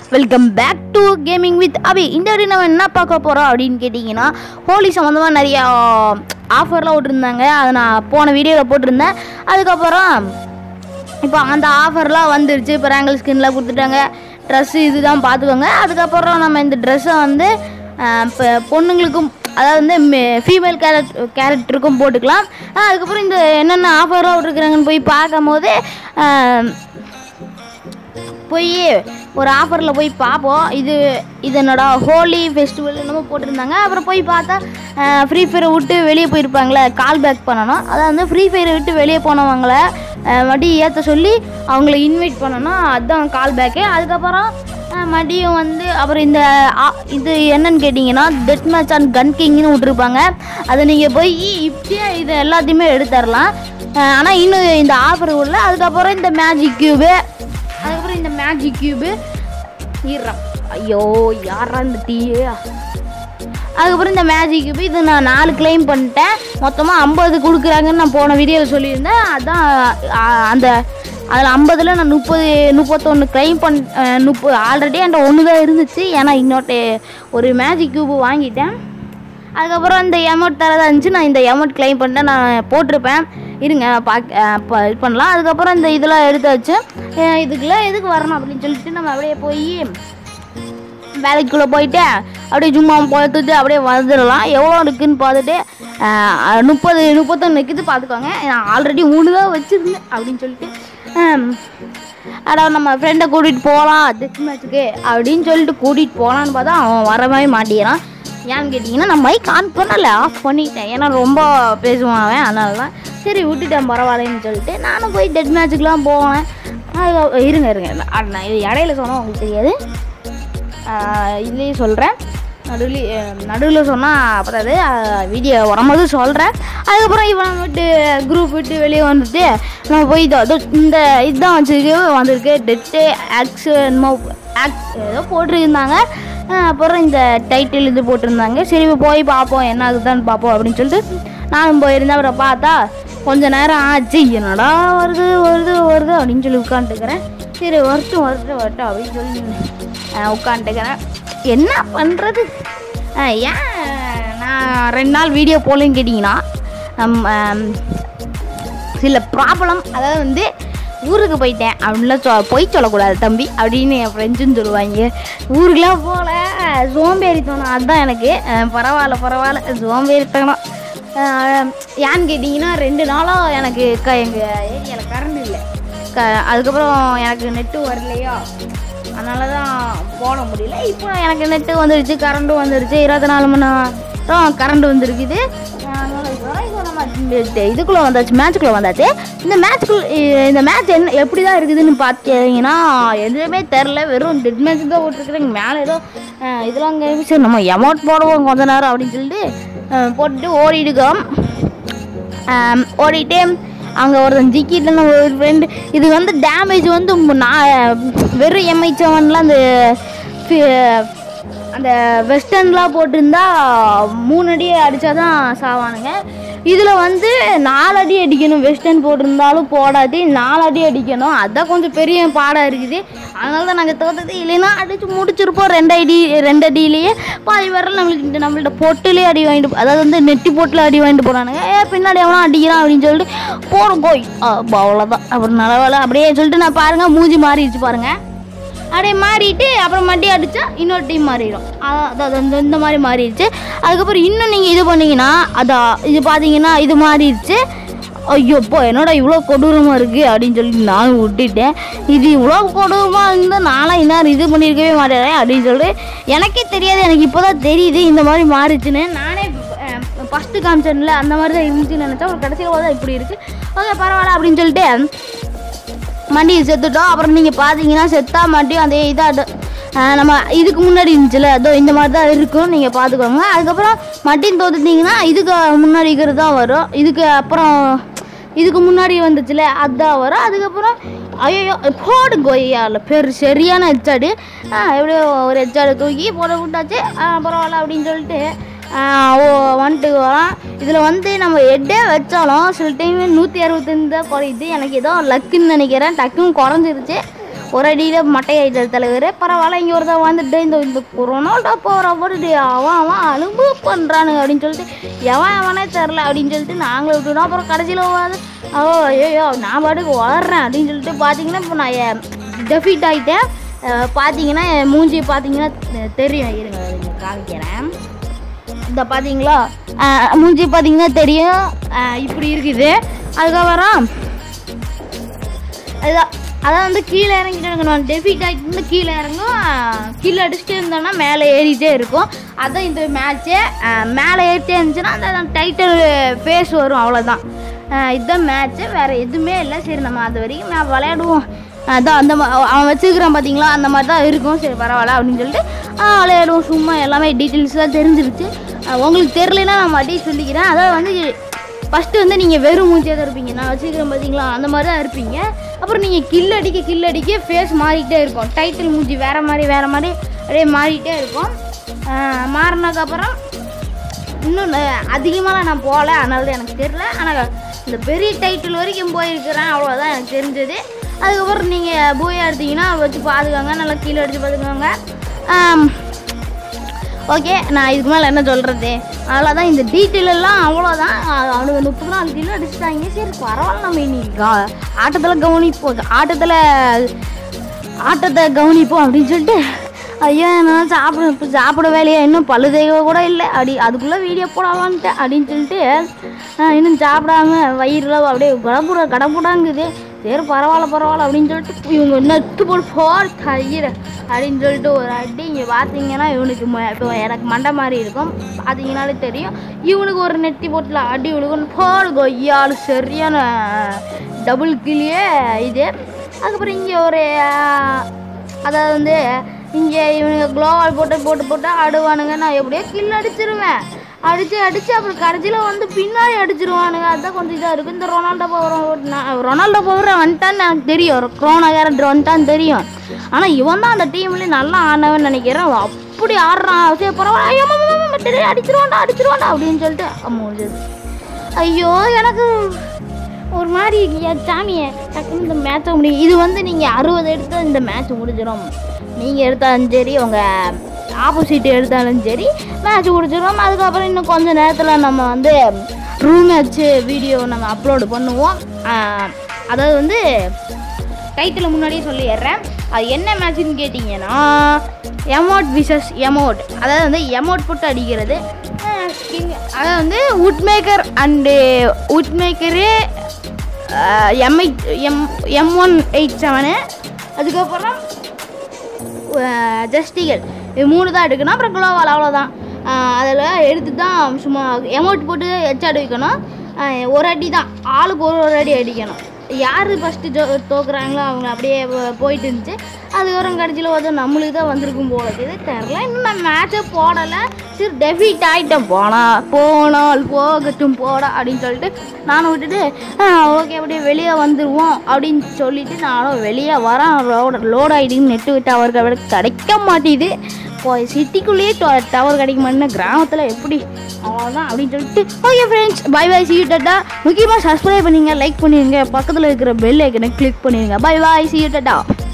welcome back to gaming with Abi இந்த வாட்டி நம்ம என்ன பார்க்க போகிறோம் அப்படின்னு கேட்டிங்கன்னா ஹோலி சம்மந்தமாக நிறையா ஆஃபர்லாம் விட்டுருந்தாங்க அதை நான் போன வீடியோவில் போட்டிருந்தேன் அதுக்கப்புறம் இப்போ அந்த ஆஃபர்லாம் வந்துருச்சு இப்போ ரேங்கல் ஸ்கின்லாம் கொடுத்துட்டாங்க ட்ரெஸ்ஸு இதுதான் பார்த்துக்கோங்க அதுக்கப்புறம் நம்ம இந்த ட்ரெஸ்ஸை வந்து இப்போ பொண்ணுங்களுக்கும் அதாவது வந்து ஃபீமேல் கேரட் கேரக்டருக்கும் போட்டுக்கலாம் ஆஹ் அதுக்கப்புறம் இந்த என்னென்ன ஆஃபர்லாம் விட்ருக்குறாங்கன்னு போய் பார்க்கும்போது ஆஹ் போய் ஒரு ஆஃபரில் போய் பார்ப்போம் இது இது என்னடா ஹோலி ஃபெஸ்டிவல் என்னமோ போட்டிருந்தாங்க அப்புறம் போய் பார்த்தா ஃப்ரீ ஃபயரை விட்டு வெளியே போயிருப்பாங்களே கால் பேக் பண்ணணும் அதாவது வந்து ஃப்ரீ ஃபயரை விட்டு வெளியே போனவங்கள அஹ், மறுபடியும் ஏற்ற சொல்லி அவங்கள இன்வைட் பண்ணணும் அதுதான் கால் பேக்கு அதுக்கப்புறம் அஹ், மறுபடியும் வந்து அப்புறம் இந்த ஆ- இது என்னன்னு கேட்டிங்கன்னா டெட் மேட்ச் அண்ட் கன் கிங்னு விட்ருப்பாங்க அதை நீங்கள் போய் இப்படியே இது எல்லாத்தையுமே எடுத்துடலாம் ஆனால் இன்னும் இந்த ஆஃபர் உள்ள அதுக்கப்புறம் இந்த மேஜிக் கியூபு அதுக்கப்புறம் இந்த மேஜிக் கியூபு ஈரம் ஐயோ யாரா இந்த டீயே அதுக்கப்புறம் இந்த மேஜிக் கியூபு இது நான் நாலு கிளைம் பண்ணிட்டேன் மொத்தமாக ஐம்பது கொடுக்குறாங்கன்னு நான் போன வீடியோவில் சொல்லியிருந்தேன் அதான் ஆ, அந்த அதில் ஐம்பதில் நான் முப்பது முப்பத்தொன்று கிளைம் பண் முப்பது ஆல்ரெடி என்கிட்ட ஒன்று தான் இருந்துச்சு ஏன்னா இன்னொட்டு ஒரு மேஜிக் கியூபு வாங்கிட்டேன் அதுக்கப்புறம் இந்த எமௌண்ட் தரதா இருந்துச்சு நான் இந்த எமௌண்ட் கிளைம் பண்ணிட்டு நான் போட்டிருப்பேன் இருங்க பார்க்க இப்போ இது பண்ணலாம் அதுக்கப்புறம் இந்த இதெல்லாம் எடுத்து வச்சு அஹ் இதுக்குள்ள எதுக்கு வரணும் அப்படின்னு சொல்லிட்டு நம்ம அப்படியே போய் வேலைக்குள்ளே போயிட்டு அப்படியே சும்மா பார்த்துட்டு அப்படியே வந்துடலாம் எவ்வளோ இருக்குன்னு பார்த்துட்டு அஹ், முப்பது முப்பத்தொன்று இருக்குது பார்த்துக்கோங்க நான் ஆல்ரெடி மூணு தான் வச்சுருந்தேன் அப்படின்னு சொல்லிட்டு ஹம், அடா நம்ம ஃப்ரெண்டை கூட்டிகிட்டு போகலாம் டெஸ்ட் மேட்ச்சுக்கு அப்படின்னு சொல்லிட்டு கூட்டிகிட்டு போகலான்னு பார்த்தா அவன் வரவே மாட்டேங்கிறான் ஏன்னு கேட்டிங்கன்னா நான் மைக் ஆன் பண்ணல ஆஃப் பண்ணிட்டேன் ஏன்னா ரொம்ப பேசுவான் அவன் அதனால தான் சரி விட்டுட்டேன் பரவாயில்லன்னு சொல்லிட்டு நானும் போய் டெட் மேட்ச்சுக்கெலாம் போவேன் அது இருங்க இருங்க நான் நான் இது இடையில சொன்னால் உங்களுக்கு தெரியாது இதுலேயே சொல்கிறேன் நடுவில் நடுவில் சொன்னால் பத்தாது வீடியோ வரும்போது சொல்கிறேன் அதுக்கப்புறம் இவன் விட்டு குரூப் விட்டு வெளியே வந்துட்டு நம்ம போய் இதோ இதோ இந்த இதுதான் வச்சுருக்கு வந்திருக்கு டெட்டு ஆக்ஸ் என்னமோ ஆக்ஸ் ஏதோ போட்டிருந்தாங்க அஹ் அப்புறம் இந்த டைட்டில் இது போட்டிருந்தாங்க சரி போய் பார்ப்போம் என்ன ஆகுதான்னு பார்ப்போம் அப்படின்னு சொல்லிட்டு நானும் போயிருந்தேன் அப்புறம் பார்த்தா கொஞ்ச நேரம் ஆச்சு என்னடா வருது வருது வருது அப்படின்னு சொல்லி உட்காந்துக்கிறேன் சரி வரட்டும் வரட்டும் வரட்டும் அப்படின்னு சொல்லி உட்காந்துக்கிறேன் என்ன பண்ணுறது ஏன் நான் ரெண்டு நாள் வீடியோ போடலன்னு கேட்டிங்கன்னா நம்ம சில ப்ராப்ளம் அதாவது வந்து ஊருக்கு போயிட்டேன் அப்படின்லாம் சொ பொய் சொல்லக்கூடாது தம்பி அப்படின்னு என் ஃப்ரெண்ட்ஸுன்னு சொல்லுவாங்க ஊருக்குலாம் போகல சோம்பேறித்தனம் அதுதான் எனக்கு அஹ் பரவாயில்ல பரவாயில்ல சோம்பேறித்தனம் அஹ் ஏன்னு கேட்டிங்கன்னா ரெண்டு நாளாக எனக்கு க எங்கள் ஏரியாவில் கரண்ட் இல்லை க அதுக்கப்புறம் எனக்கு நெட்டு வரலையா அதனால தான் போட முடியல இப்போ எனக்கு நெட்டு வந்துருச்சு கரண்ட்டும் வந்துருச்சு இருபத்தி நாலு மணி நேரம் கரண்ட் வந்துருக்குது அதனால இப்போ இப்போ நம்ம இந்த இதுக்குள்ளே வந்தாச்சு மேட்ச்சுக்குள்ளே வந்தாச்சு இந்த மேட்ச்சுக்குள்ள இந்த மேட்ச் என்ன எப்படி தான் இருக்குதுன்னு பார்த்தீங்கன்னா எதுவுமே தெரில வெறும் டெட் மேட்ச் தான் போட்டுருக்குறேங்க மேலே ஏதோ அஹ், இதெல்லாம் அங்கே சரி நம்ம அமௌண்ட் போடுவோம் கொஞ்ச நேரம் அப்படின்னு சொல்லிட்டு அஹ், போட்டுட்டு ஓடிடுக்கோம் ஆம், ஓடிட்டு அங்கே ஒருத்தன் ஜிக்கிட்டு நம்ம ஒரு ஃப்ரெண்டு இது வந்து டேமேஜ் வந்து மு- நான் வெறும் எம்ஐ செவனில் அந்த ஃபி- அந்த வெஸ்டர்ன்லாம் போட்டிருந்தா மூணு அடி அடித்தா தான் சாவானுங்க இதில் வந்து நாலு அடி அடிக்கணும் வெஸ்டர்ன் போட்டிருந்தாலும் போடாது நாலு அடி அடிக்கணும் அதான் கொஞ்சம் பெரிய பாடம் இருக்குது அதனால தான் நாங்கள் தோத்தது இல்லைன்னா அடித்து முடிச்சிருப்போம் ரெண்டு அடி ரெண்டு அடியிலேயே பாதி வரல நம்மளுக்கு இந்த நம்மள்ட்ட பொட்டுலேயே அடி வாங்கிட்டு போ- அதாவது வந்து நெட்டி பொட்டில் அடி வாங்கிட்டு போனானுங்க ஏ பின்னாடி எவனோ அடிக்கிறான் அப்படின்னு சொல்லிட்டு போகிறோம் போய் அவ்வளோதான் அப்புறம் நல்ல அப்படியே சொல்லிட்டு நான் பாருங்கள் மூஞ்சி மாறிடுச்சு பாருங்கள் அப்படியே மாறிட்டு அப்புறம் மறுபடியும் அடித்தா இன்னொரு டீம் மாறிடும் அதாவது இந்த இந்த மாதிரி மாறிடுச்சு அதுக்கப்புறம் இன்னும் நீங்கள் இது பண்ணீங்கன்னா அதான் இது பார்த்தீங்கன்னா இது மாறிடுச்சு ஐயோ இப்போ என்னடா இவ்வளோ கொடூரமாக இருக்குது அப்படின்னு சொல்லி நானும் விட்டுட்டேன் இது இவ்வளோ கொடூரமாக இருந்தால் நானும் இன்னும் இது பண்ணியிருக்கவே மாட்டேன் அப்படின்னு சொல்லிட்டு எனக்கே தெரியாது எனக்கு இப்போ தான் தெரியுது இந்த மாதிரி மாறிச்சுன்னு நானே ஃபஸ்ட்டு காமிச்சேன்ல அந்த மாதிரி தான் இருந்துச்சுன்னு நினச்சா ஒரு கடைசியில் தான் இப்படி இருக்குது ஓகே பரவாயில்ல அப்படின்னு சொல்லிட்டு மண்டி செத்துட்டோம் அப்புறம் நீங்கள் பார்த்தீங்கன்னா செத்தா மண்டியும் அதே இதாக நம்ம இதுக்கு முன்னாடி இருந்துச்சுல அதோ இந்த மாதிரி தான் இருக்கும் நீங்கள் பார்த்துக்கோங்க அதுக்கப்புறம் மட்டின்னு தோத்துட்டிங்கன்னா இதுக்கு முன்னாடி இருக்கிறது தான் வரும் இதுக்கு அப்புறம் இதுக்கு முன்னாடி வந்துச்சுல அதுதான் வரும் அதுக்கப்புறம் ஐயோ போடு கொய்யால பேர் சரியான ஹெச்சாடு எப்படியோ ஒரு ஹெச்சாடு தூக்கி போட விட்டாச்சு ஆ, பரவாயில்ல அப்படின்னு சொல்லிட்டு ஆ, ஓ வந்துட்டு வரோம் இதில் வந்து நம்ம ஹெட்டே வச்சாலும் சில டைம் நூற்றி அறுபத்தஞ்சு தான் குறையுது எனக்கு ஏதோ லக்குன்னு நினைக்கிறேன் டக்குன்னு குறைஞ்சிருச்சு ஒரு அடியில் மட்டையாயிட்ட தலைவர் பரவாயில்ல இங்கே ஒருத்தன் வந்துட்டு இந்த இந்த ரொனால்டோ போகிற போட்டு அவன் அவன் அலும்பு பண்ணுறானுங்க அப்படின்னு சொல்லிட்டு எவன் எவனே தெரில அப்படின்னு சொல்லிட்டு நாங்களும் விட்டுட்டோம் அப்புறம் கடைசியில் வந்து ஓ ஐயோ நான் பாட்டுக்கு வளர்றேன் அப்படின்னு சொல்லிட்டு பார்த்தீங்கன்னா இப்போ நான் டெஃபிட் ஆகிட்டேன் பார்த்தீங்கன்னா என் மூஞ்சி பார்த்தீங்கன்னா தெ- தெரியும் இருங்க இருங்க காமிக்கிறேன் இந்த பார்த்தீங்களா அஹ் மூஞ்சி பார்த்தீங்கன்னா தெரியும் அஹ் இப்படி இருக்குது அதுக்கப்புறம் அதுதான் அதான் வந்து கீழே இறங்கிட்டு இருக்கணும் டெஃபிட் ஆகிட்டு இருந்து கீழே இறங்கும் அஹ் கீழே அடிச்சுட்டே இருந்தோம்னா மேலே ஏறிட்டே இருக்கும் அதான் இந்த மேட்ச்சு மேலே ஏறிட்டே இருந்துச்சுன்னா அந்த டைட்டில் ஃபேஸ் வரும் அவ்வளோதான் அஹ் இதுதான் மேட்ச்சு வேறு எதுவுமே இல்லை சரி நம்ம அது வரைக்கும் நான் விளையாடுவோம் அதான் அந்த மா- அவன் வச்சுக்கிறான் பார்த்தீங்களா அந்த மாதிரி தான் இருக்கும் சரி பரவாயில்ல அப்படின்னு சொல்லிட்டு ஆஹ் விளையாடுவோம் சும்மா எல்லாமே டீட்டெயில்ஸ் தான் தெரிஞ்சிருச்சு அஹ் உங்களுக்கு தெரிலனா நான் மறுபடியும் சொல்லிக்கிறேன் அதாவது வந்து ஃபஸ்ட்டு வந்து நீங்கள் வெறும் மூஞ்சியாக தான் இருப்பீங்க நான் வச்சுக்கிறேன் பார்த்தீங்களா அந்த மாதிரி தான் இருப்பீங்க அப்புறம் நீங்கள் கில் அடிக்க கில் அடிக்க ஃபேஸ் மாறிக்கிட்டே இருக்கும் டைட்டில் மூஞ்சி வேறு மாதிரி வேறு மாதிரி அப்படியே மாறிக்கிட்டே இருக்கும் அஹ் மாறினதுக்கப்புறம் இன்னும் அதிகமாக நான் போகல அதனால தான் எனக்கு தெரில ஆனால் இந்த பெரிய டைட்டில் வரைக்கும் போயிருக்கிறேன் அவ்வளோதான் எனக்கு தெரிஞ்சது அதுக்கப்புறம் நீங்கள் போய் எடுத்தீங்கன்னா வச்சு பார்த்துக்கோங்க நல்லா கீழே அடித்து பார்த்துக்கோங்க ஓகே நான் இதுக்கு மேலே என்ன சொல்கிறது அவ்வளோதான் இந்த டீட்டெயில் எல்லாம் அவ்வளோதான் அவனுக்கு முப்பது நாலு கிலோ அடிச்சிட்டாங்க சரி பரவாயில்ல நம்ம இன்னைக்கு கா- ஆட்டத்தில் கவனிப்போம் ஆட்டத்தில் ஆட்டத்தை கவனிப்போம் அப்படின்னு சொல்லிட்டு ஐயோ நான் சாப்பிட இப்போ சாப்பிட வேலையா இன்னும் பல்லு தேய்க்க கூட இல்லை அப்படி அதுக்குள்ளே வீடியோ போடலான்ட்டு அப்படின்னு சொல்லிட்டு ஆஹ், இன்னும் சாப்பிடாம வயிறுல அப்படியே கடப்புட கடப்புடாங்குது சரி பரவாயில்ல பரவாயில்ல அப்படின்னு சொல்லிட்டு இவங்க நெத்து போட்டு போர் தயிர் அப்படின்னு சொல்லிட்டு ஒரு அடி இங்கே பார்த்தீங்கன்னா இவனுக்கு ம- இப்போ எனக்கு மண்டை மாதிரி இருக்கும் பார்த்தீங்கனாலே தெரியும் இவனுக்கு ஒரு நெத்தி போட்டில் அடி விழுகும் போர் கொய்யால் சரியான டபுள் கிளியே இது அதுக்கப்புறம் இங்கே ஒரு ஆஹ், அதாவது வந்து இங்கே இவனுங்க க்ளோவால் போட்டு போட்டு போட்டு ஆடுவானுங்க நான் எப்படியோ கில் அடிச்சிருவேன் அடிச்சு அடிச்சு அப்புறம் கடைசியில் வந்து பின்னாடி அடிச்சிருவானுங்க அதுதான் கொஞ்சம் இதாக இருக்கும் இந்த ரொனால்டோ பவர் ரொனால்டோ பவர் வந்துட்டான்னு எனக்கு தெரியும் க்ரோனா கேரக்டர் வந்துட்டான்னு தெரியும் ஆனால் இவன் தான் அந்த டீம்லேயே நல்லா ஆனவன் நினைக்கிறேன் அவன் அப்படி ஆடுறான் சரி பரவாயில்ல ஐயோ, ஆமா, ஆமா, ஆமா, டேய், அடிச்சிருவான்டா அடிச்சிருவான்டா அப்படின்னு சொல்லிட்டு முடிஞ்சது ஐயோ எனக்கு ஒரு மாதிரி என் சாமியை டக்குன்னு இந்த மேட்சை முடியும் இது வந்து நீங்கள் அறுபது எடுத்தால் இந்த மேட்ச் முடிஞ்சிடும் நீங்கள் எடுத்தாலும் சரி உங்கள் ஆப்போசிட் எடுத்தாலும் சரி மேட்ச் முடிஞ்சிடும் அதுக்கப்புறம் இன்னும் கொஞ்ச நேரத்தில் நம்ம வந்து ரூம் மேட்ச்சு வீடியோ நம்ம அப்லோடு பண்ணுவோம் ஆஹ், அதாவது வந்து டைட்டில் முன்னாடியே சொல்லிடுறேன் அது என்ன மேட்ச்னு கேட்டிங்கன்னா எமோட் விசஸ் எமோட் அதாவது வந்து எமோட் போட்டு அடிக்கிறது அஹ் king அதாவது வந்து woodpecker and woodpecker MI M M one eight seven அதுக்கப்புறம் ஜஸ்டிகள் இது மூணு தான் எடுக்கணும் அப்புறம் குளோவால் அவ்வளோதான் அதில் எடுத்து தான் சும்மா எமௌண்ட் போட்டு ஹெச்ஆட் வைக்கணும் ஆஹ் ஒரு அடி தான் ஆளுக்கு ஒரு ஒரு அடி அடிக்கணும் யார் ஃபஸ்ட்டு ஜோ தோக்குறாங்களோ அவங்க அப்படியே போ- போயிட்டு இருந்துச்சு அதுக்கப்புறம் கடைசியில் வந்து நம்மளுக்கு தான் வந்திருக்கும் போல இருக்குது தெரில இன்னும் நான் மேட்சே போடலை சரி டெஃபிட் ஆகிட்டேன் போனா போனால் போகட்டும் போடா அப்படின்னு சொல்லிட்டு நானும் விட்டுட்டு ஓகே அப்படியே வெளியே வந்துடுவோம் அப்படின்னு சொல்லிட்டு நானும் வெளியே வரேன் லோட் லோட் ஆகிடுன்னு நெட்டு டவர் விட கிடைக்க மாட்டேது இப்போ சிட்டிக்குள்ளேயே டவர் கிடைக்க மாட்டேன்னா கிராமத்தில் எப்படி அவ்வளோதான் அப்படின்னு சொல்லிட்டு okay friends bye bye see tata முக்கியமாக சப்ஸ்கிரைப் பண்ணுங்க லைக் பண்ணிடுங்க பக்கத்தில் இருக்கிற பெல் ஐக்கனை கிளிக் பண்ணிடுங்க பை பை சி டாட்டா